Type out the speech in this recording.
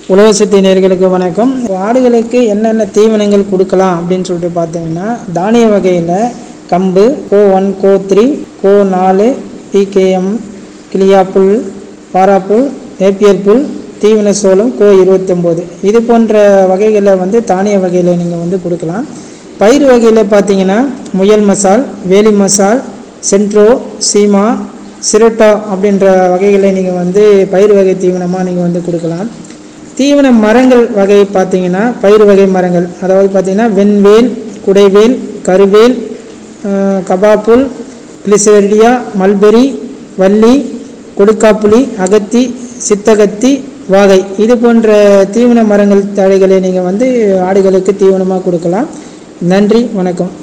உழவர் சக்தி நேர்களுக்கு வணக்கம் ஆடுகளுக்கு என்னென்ன தீவனங்கள் கொடுக்கலாம் அப்படின்னு சொல்லிட்டு பார்த்தீங்கன்னா தானிய வகையில் கம்பு go one go three go நாலு பிகேஎம் கிளியாப்புல் பாராப்புல் நேப்பியர் புல் தீவன சோளம் கோ இருபத்தொம்போது இது போன்ற வகைகளை வந்து தானிய வகையில் நீங்கள் வந்து கொடுக்கலாம் பயிர் வகையில் பார்த்தீங்கன்னா முயல் மசால் வேலி மசால் சென்ட்ரோ சீமா சிரட்டா அப்படின்ற வகைகளை நீங்கள் வந்து பயிர் வகை தீவனமாக நீங்கள் வந்து கொடுக்கலாம் தீவன மரங்கள் வகை பார்த்தீங்கன்னா பயிர் வகை மரங்கள் அதாவது பார்த்தீங்கன்னா வெண்வேல் குடைவேல் கருவேல் அஹ், கபாப்புல் கிளிசரிடியா மல்பெரி வள்ளி கொடுக்காப்புளி அகத்தி சித்தகத்தி வாகை இது போன்ற தீவன மரங்கள் தழைகளை நீங்கள் வந்து ஆடுகளுக்கு தீவனமாக கொடுக்கலாம் நன்றி வணக்கம்